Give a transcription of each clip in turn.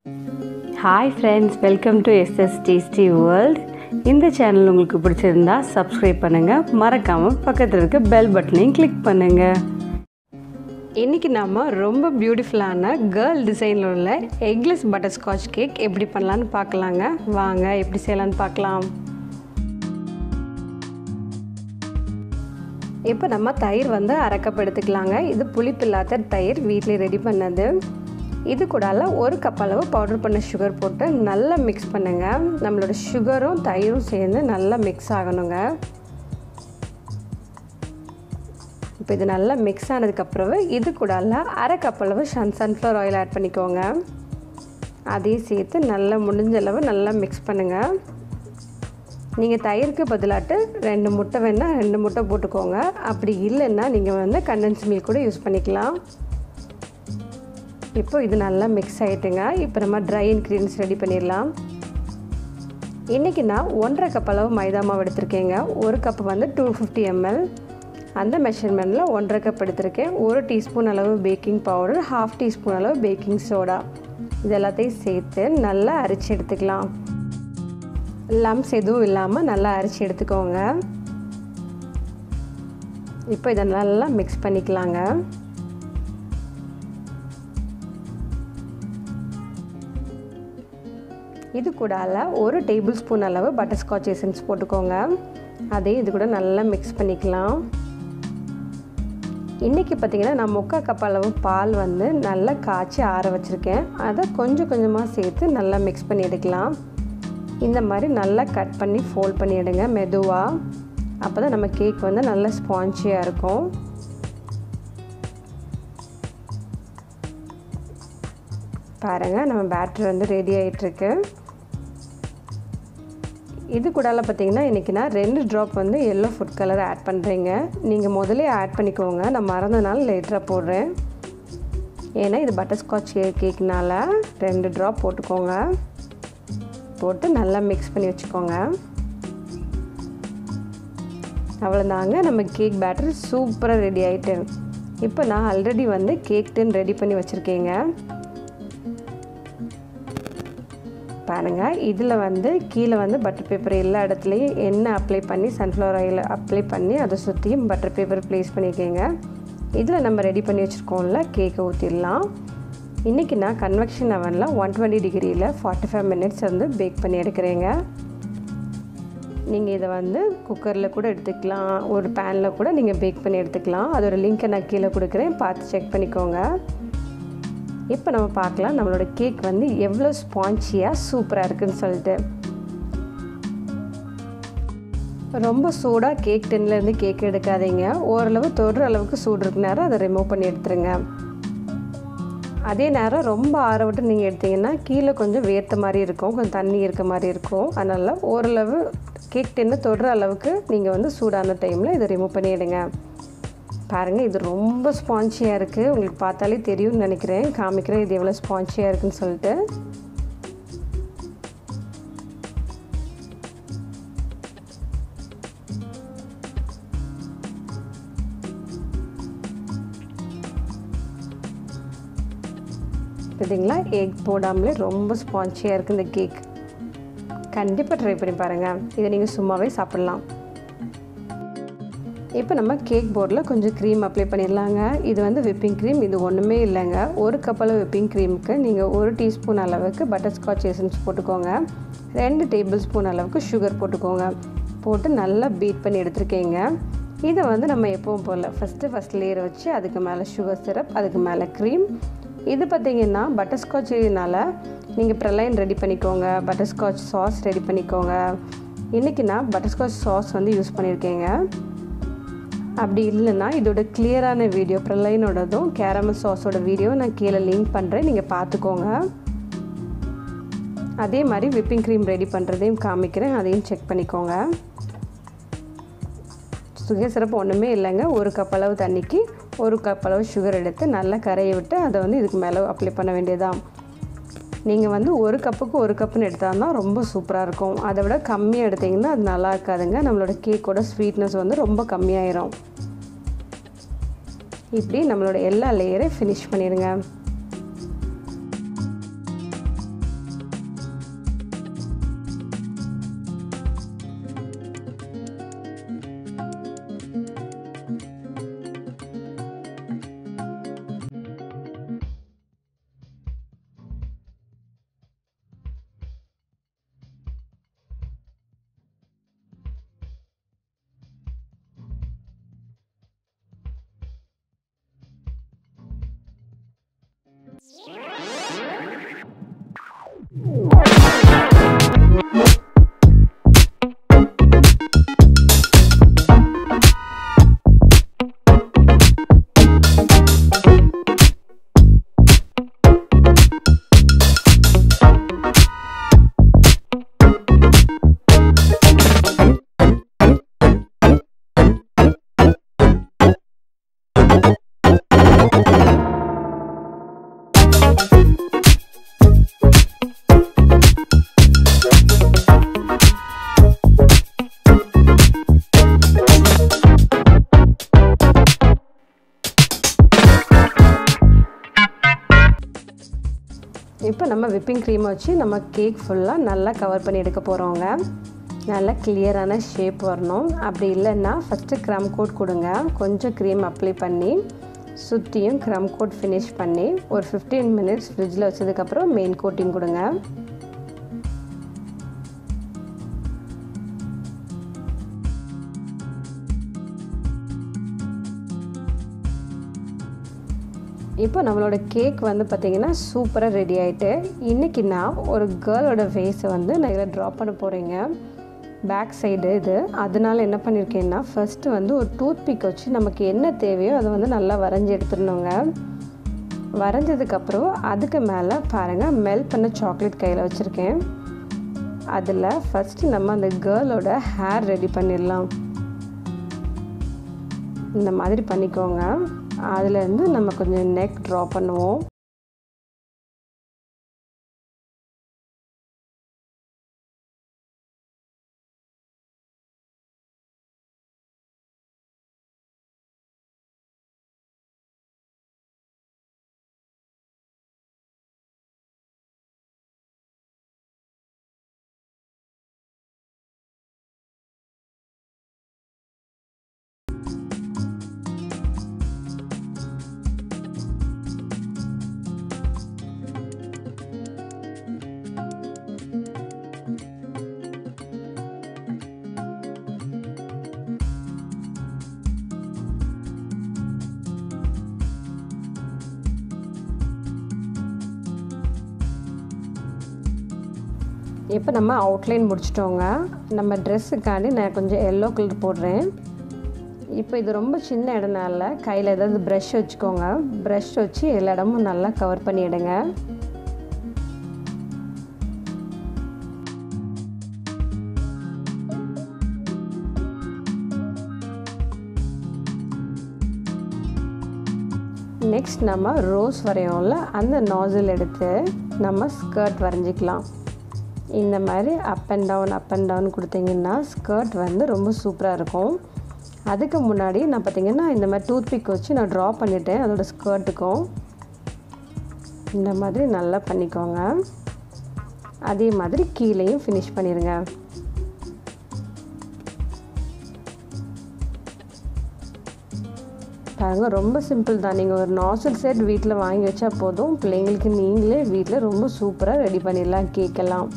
hi friends welcome to SS tasty world இந்த channel உங்களுக்கு பிடிச்சிருந்தா சப்ஸ்கிரைப் பண்ணுங்கள் மறக்காமல் பக்கத்தில் இருக்க பெல் பட்டனையும் கிளிக் பண்ணுங்கள் இன்றைக்கி நம்ம ரொம்ப பியூட்டிஃபுல்லான கேர்ள் டிசைனில் உள்ள எக்லெஸ் பட்டர்ஸ்காட்ச் கேக் எப்படி பண்ணலான்னு பார்க்கலாங்க வாங்க எப்படி செய்யலான்னு பார்க்கலாம் இப்போ நம்ம தயிர் வந்து அரைக்கப் எடுத்துக்கலாங்க இது புளிப்பில்லாத தயிர் வீட்டில் ரெடி பண்ணது இது கூடால ஒரு கப் அளவு பவுடர் பண்ண சுகர் போட்டு நல்லா மிக்ஸ் பண்ணுங்கள் நம்மளோட சுகரும் தயிரும் சேர்ந்து நல்லா மிக்ஸ் ஆகணுங்க இப்போ இது நல்லா மிக்ஸ் ஆனதுக்கப்புறம் இது கூடால அரை கப் அளவு சன் சன்ஃப்ளவர் ஆயில் ஆட் பண்ணிக்கோங்க அதையும் சேர்த்து நல்லா முடிஞ்ச அளவு நல்லா மிக்ஸ் பண்ணுங்கள் நீங்கள் தயிருக்கு பதிலாட்டு ரெண்டு முட்டை வேணால் ரெண்டு முட்டை போட்டுக்கோங்க அப்படி இல்லைன்னா நீங்கள் வந்து கண்டென்ஸ் மில்க் கூட யூஸ் பண்ணிக்கலாம் இப்போ இது நல்லா மிக்ஸ் ஆகிட்டுங்க இப்போ நம்ம ட்ரை இன்க்ரீடியன்ஸ் ரெடி பண்ணிடலாம் இன்றைக்கி நான் ஒன்றரை கப் அளவு மைதா மாவு எடுத்திருக்கேங்க ஒரு கப் வந்து டூ ஃபிஃப்டி எம்எல் அந்த மெஷர்மெண்ட்டில் ஒன்றரை கப் எடுத்திருக்கேன் ஒரு டீஸ்பூன் அளவு பேக்கிங் பவுடர் ஹாஃப் டீஸ்பூன் அளவு பேக்கிங் சோடா இது எல்லாத்தையும் சேர்த்து நல்லா அரைச்சி எடுத்துக்கலாம் லம்ஸ் எதுவும் இல்லாமல் நல்லா அரைச்சி எடுத்துக்கோங்க இப்போ இதை நல்லா மிக்ஸ் பண்ணிக்கலாங்க இது கூடால ஒரு டேபிள் ஸ்பூன் அளவு பட்டர்ஸ்காட்ச் எசன்ஸ் போட்டுக்கோங்க அதையும் இது கூட நல்லா மிக்ஸ் பண்ணிக்கலாம் இன்றைக்கி பார்த்திங்கன்னா நான் முக்கால் கப் அளவு பால் வந்து நல்லா காய்ச்சி ஆற வச்சுருக்கேன் அதை கொஞ்சம் கொஞ்சமாக சேர்த்து நல்லா மிக்ஸ் பண்ணி எடுக்கலாம் இந்த மாதிரி நல்லா கட் பண்ணி ஃபோல்ட் பண்ணி எடுங்க மெதுவாக அப்போ தான் நம்ம கேக் வந்து நல்லா ஸ்பான்ச்சியாக இருக்கும் பாருங்கள் நம்ம பேட்டர் வந்து ரெடி ஆகிட்டுருக்கு இது கூடால பார்த்தீங்கன்னா இன்றைக்கி நான் ரெண்டு ட்ராப் வந்து எல்லோ ஃபுட் கலர் ஆட் பண்ணுறீங்க நீங்கள் முதலே ஆட் பண்ணிக்கோங்க நான் மறந்தனால லேட்டராக போடுறேன் ஏன்னா இது பட்டர்ஸ்காட்ச் கேக்னால ரெண்டு ட்ராப் போட்டுக்கோங்க போட்டு நல்லா மிக்ஸ் பண்ணி வச்சுக்கோங்க அவ்வளோதாங்க நம்ம கேக் பேட்டர் சூப்பராக ரெடி ஆகிட்டு இப்போ நான் ஆல்ரெடி வந்து கேக் டின் ரெடி பண்ணி வச்சுருக்கேங்க பாருங்கள் இதில் வந்து கீழே வந்து பட்டர் பேப்பர் எல்லா இடத்துலையும் எண்ணெய் அப்ளை பண்ணி சன்ஃப்ளவர் ஆயில் அப்ளை பண்ணி அதை சுற்றியும் பட்டர் பேப்பர் ப்ளேஸ் பண்ணியிருக்கேங்க இதில் நம்ம ரெடி பண்ணி வச்சுருக்கோம்ல கேக்கை ஊற்றிடலாம் இன்றைக்கி நான் கன்வெக்ஷன் அவனில் ஒன் டுவெண்ட்டி டிகிரியில் ஃபார்ட்டி ஃபைவ் மினிட்ஸ் வந்து பேக் பண்ணி எடுக்கிறேங்க நீங்கள் இதை வந்து குக்கரில் கூட எடுத்துக்கலாம் ஒரு பேனில் கூட நீங்கள் பேக் பண்ணி எடுத்துக்கலாம் அதோட லிங்க்கை நான் கீழே கொடுக்குறேன் பார்த்து செக் பண்ணிக்கோங்க இப்போ நம்ம பார்க்கலாம் நம்மளோட கேக் வந்து எவ்வளோ ஸ்பான்ச்சியாக சூப்பராக இருக்குதுன்னு சொல்லிட்டு ரொம்ப சூடாக கேக் டின்லேருந்து கேக் எடுக்காதீங்க ஓரளவு தொடுற அளவுக்கு சூடு இருக்கு நேரம் அதை ரிமூவ் பண்ணி எடுத்துருங்க அதே நேரம் ரொம்ப ஆற விட்டு நீங்கள் எடுத்தீங்கன்னா கீழே கொஞ்சம் வேர்த்த மாதிரி இருக்கும் கொஞ்சம் தண்ணி இருக்க மாதிரி இருக்கும் அதனால் ஓரளவு கேக் டின்னு தொடுற அளவுக்கு நீங்கள் வந்து சூடான டைமில் இதை ரிமூவ் பண்ணி எடுங்க பாருங்கள் இது ரொம்ப ஸ்பான்ச்சியாக இருக்குது உங்களுக்கு பார்த்தாலே தெரியும்னு நினைக்கிறேன் காமிக்கிறேன் இது எவ்வளோ ஸ்பான்ச்சியாக இருக்குன்னு சொல்லிட்டு பார்த்தீங்களா எக் போடாமலே ரொம்ப ஸ்பான்ச்சியாக இருக்குது இந்த கேக் கண்டிப்பாக ட்ரை பண்ணி பாருங்கள் இதை நீங்கள் சும்மாவே சாப்பிட்லாம் இப்போ நம்ம கேக் போர்டில் கொஞ்சம் க்ரீம் அப்ளை பண்ணிடலாங்க இது வந்து விப்பிங் க்ரீம் இது ஒன்றுமே இல்லைங்க ஒரு கப் அளவு விப்பிங் க்ரீமுக்கு நீங்கள் ஒரு டீஸ்பூன் அளவுக்கு பட்டர்ஸ்காட்ச் எசன்ஸ் போட்டுக்கோங்க ரெண்டு டேபிள் ஸ்பூன் அளவுக்கு சுகர் போட்டுக்கோங்க போட்டு நல்லா பீட் பண்ணி எடுத்துருக்கீங்க இதை வந்து நம்ம எப்பவும் போல் ஃபஸ்ட்டு ஃபஸ்ட் லேயர் வச்சு அதுக்கு மேலே சுகர் சிரப் அதுக்கு மேலே க்ரீம் இது பார்த்திங்கன்னா பட்டர்ஸ்காட்சினால் நீங்கள் ப்ரலைன் ரெடி பண்ணிக்கோங்க பட்டர்ஸ்காட்ச் சாஸ் ரெடி பண்ணிக்கோங்க இன்றைக்கி நான் பட்டர்ஸ்காட்ச் சாஸ் வந்து யூஸ் பண்ணியிருக்கேங்க அப்படி இல்லைன்னா இதோட கிளியரான வீடியோ ப்ரலைனோடதும் கேரமல் சாஸோட வீடியோ நான் கீழே லிங்க் பண்ணுறேன் நீங்கள் பார்த்துக்கோங்க அதே மாதிரி விப்பிங் க்ரீம் ரெடி பண்ணுறதையும் காமிக்கிறேன் அதையும் செக் பண்ணிக்கோங்க சுகர் சிறப்பு ஒன்றுமே இல்லைங்க ஒரு கப் அளவு தண்ணிக்கு ஒரு கப் அளவு சுகர் எடுத்து நல்லா கரையை விட்டு அதை வந்து இதுக்கு மேலே அப்ளை பண்ண வேண்டியதான் நீங்கள் வந்து ஒரு கப்புக்கு ஒரு கப்புன்னு எடுத்தால் தான் ரொம்ப சூப்பராக இருக்கும் அதை விட கம்மியாக எடுத்திங்கன்னா அது நல்லா இருக்காதுங்க நம்மளோட கேக்கோட ஸ்வீட்னஸ் வந்து ரொம்ப கம்மியாயிரும் இப்படி நம்மளோட எல்லா லேயரையும் ஃபினிஷ் பண்ணிடுங்க இப்போ நம்ம விப்பிங் க்ரீமை வச்சு நம்ம கேக் ஃபுல்லாக நல்லா கவர் பண்ணி எடுக்க போகிறோங்க நல்லா கிளியரான ஷேப் வரணும் அப்படி இல்லைன்னா ஃபஸ்ட்டு க்ரம் கோட் கொடுங்க கொஞ்சம் க்ரீம் அப்ளை பண்ணி சுற்றியும் க்ரம் கோட் ஃபினிஷ் பண்ணி ஒரு ஃபிஃப்டீன் மினிட்ஸ் ஃப்ரிட்ஜில் வச்சதுக்கப்புறம் மெயின் கோட்டிங் கொடுங்க இப்போ நம்மளோட கேக் வந்து பார்த்திங்கன்னா சூப்பராக ரெடி ஆகிட்டு இன்றைக்கி நான் ஒரு கேர்ளோட ஃபேஸை வந்து நான் இதில் ட்ராப் பண்ண போகிறேங்க பேக் சைடு இது அதனால் என்ன பண்ணியிருக்கேன்னா ஃபஸ்ட்டு வந்து ஒரு டூத் பிக் வச்சு நமக்கு என்ன தேவையோ அதை வந்து நல்லா வரைஞ்சி எடுத்துடணுங்க வரைஞ்சதுக்கப்புறம் அதுக்கு மேலே பாருங்கள் மெல்ட் பண்ண சாக்லேட் கையில் வச்சுருக்கேன் அதில் ஃபஸ்ட்டு நம்ம அந்த கேர்ளோட ஹேர் ரெடி பண்ணிடலாம் இந்த மாதிரி பண்ணிக்கோங்க அதுலேருந்து நம்ம கொஞ்சம் நெக் ட்ரா பண்ணுவோம் இப்போ நம்ம அவுட்லைன் முடிச்சிட்டோங்க நம்ம ட்ரெஸ்ஸுக்காண்டி நான் கொஞ்சம் எல்லோ கலர் போடுறேன் இப்போ இது ரொம்ப சின்ன இடம்னால கையில் ஏதாவது ப்ரஷ் வச்சுக்கோங்க ப்ரஷ் வச்சு எல்லா இடமும் நல்லா கவர் பண்ணிவிடுங்க நெக்ஸ்ட் நம்ம ரோஸ் வரையோம்ல அந்த நாசில் எடுத்து நம்ம ஸ்கர்ட் வரைஞ்சிக்கலாம் இந்த மாதிரி up and down up and down கொடுத்தீங்கன்னா ஸ்கர்ட் வந்து ரொம்ப சூப்பராக இருக்கும் அதுக்கு முன்னாடி நான் பார்த்திங்கன்னா இந்த மாதிரி டூத் பிக் வச்சு நான் ட்ரா பண்ணிட்டேன் அதோடய ஸ்கர்ட்டுக்கும் இந்த மாதிரி நல்லா பண்ணிக்கோங்க அதே மாதிரி கீழேயும் ஃபினிஷ் பண்ணிடுங்க பாருங்கள் ரொம்ப சிம்பிள் தான் நீங்கள் ஒரு நாசல் செட் வீட்டில் வாங்கி வச்சா போதும் பிள்ளைங்களுக்கு நீங்களே வீட்டில் ரொம்ப சூப்பராக ரெடி பண்ணிடலாம் கேக்கெல்லாம்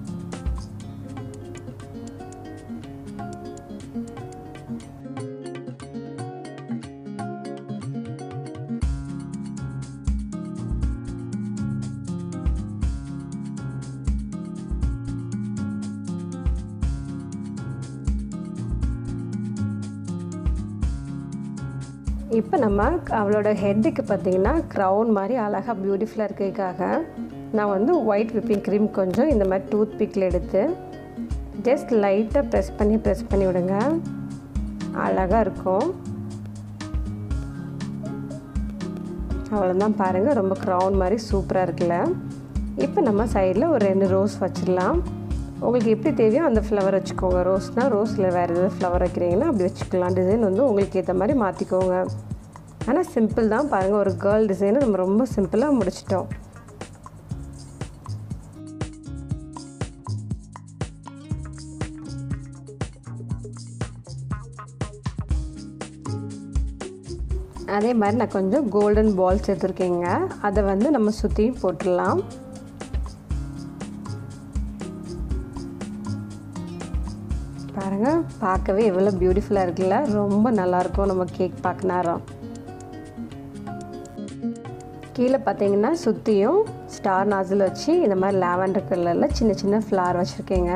இப்போ நம்ம அவளோட ஹெட்டுக்கு பார்த்திங்கன்னா க்ரௌன் மாதிரி அழகாக பியூட்டிஃபுல்லாக இருக்கிறதுக்காக நான் வந்து ஒயிட் விப்பிங் க்ரீம் கொஞ்சம் இந்த மாதிரி டூத் பிக்கில் எடுத்து ஜஸ்ட் லைட்டாக ப்ரெஸ் பண்ணி ப்ரெஸ் பண்ணி விடுங்க அழகாக இருக்கும் அவ்வளோதான் பாருங்கள் ரொம்ப க்ரௌன் மாதிரி சூப்பராக இருக்குல்ல இப்போ நம்ம சைடில் ஒரு ரெண்டு ரோஸ் வச்சிடலாம் உங்களுக்கு எப்படி தேவையோ அந்த ஃப்ளவர் வச்சுக்கோங்க ரோஸ்னால் ரோஸில் வேறு எதாவது ஃப்ளவர் வைக்கிறீங்கன்னா அப்படி வச்சுக்கலாம் டிசைன் வந்து உங்களுக்கு ஏற்ற மாதிரி மாற்றிக்கோங்க ஆனால் சிம்பிள் தான் பாருங்கள் ஒரு கேர்ள் டிசைனை நம்ம ரொம்ப சிம்பிளாக முடிச்சிட்டோம் அதே மாதிரி நான் கொஞ்சம் கோல்டன் பால்ஸ் எடுத்துருக்கேங்க அதை வந்து நம்ம சுற்றி போட்டுடலாம் பாருங்கள் பார்க்கவே எவ்வளோ பியூட்டிஃபுல்லாக இருக்குல்ல ரொம்ப நல்லாயிருக்கும் நம்ம கேக் பார்க்க நேரம் கீழே பார்த்தீங்கன்னா சுற்றியும் ஸ்டார் நாசில் வச்சு இந்த மாதிரி லாவெண்டர் கலரில் சின்ன சின்ன ஃப்ளார் வச்சுருக்கேங்க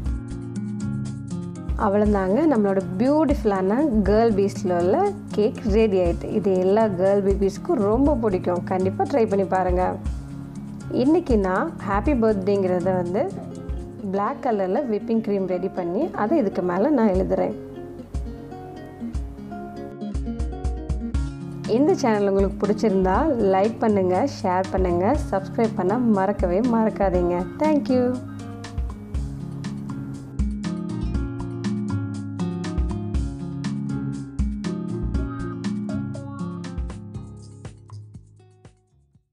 அவ்வளோதாங்க நம்மளோட பியூட்டிஃபுல்லான கேர்ள் பீஸில் உள்ள கேக் ரெடி ஆகிட்டு இது எல்லா கேர்ள் பேபிஸ்க்கும் ரொம்ப பிடிக்கும் கண்டிப்பாக ட்ரை பண்ணி பாருங்கள் இன்றைக்கி நான் ஹாப்பி பர்த்டேங்கிறத வந்து பிளாக் கலரில் விப்பிங் க்ரீம் ரெடி பண்ணி அதை இதுக்கு மேலே நான் எழுதுகிறேன் இந்த சேனல் உங்களுக்கு பிடிச்சிருந்தா லைக் பண்ணுங்கள் ஷேர் பண்ணுங்கள் சப்ஸ்கிரைப் பண்ண மறக்கவே மறக்காதீங்க தேங்க்யூ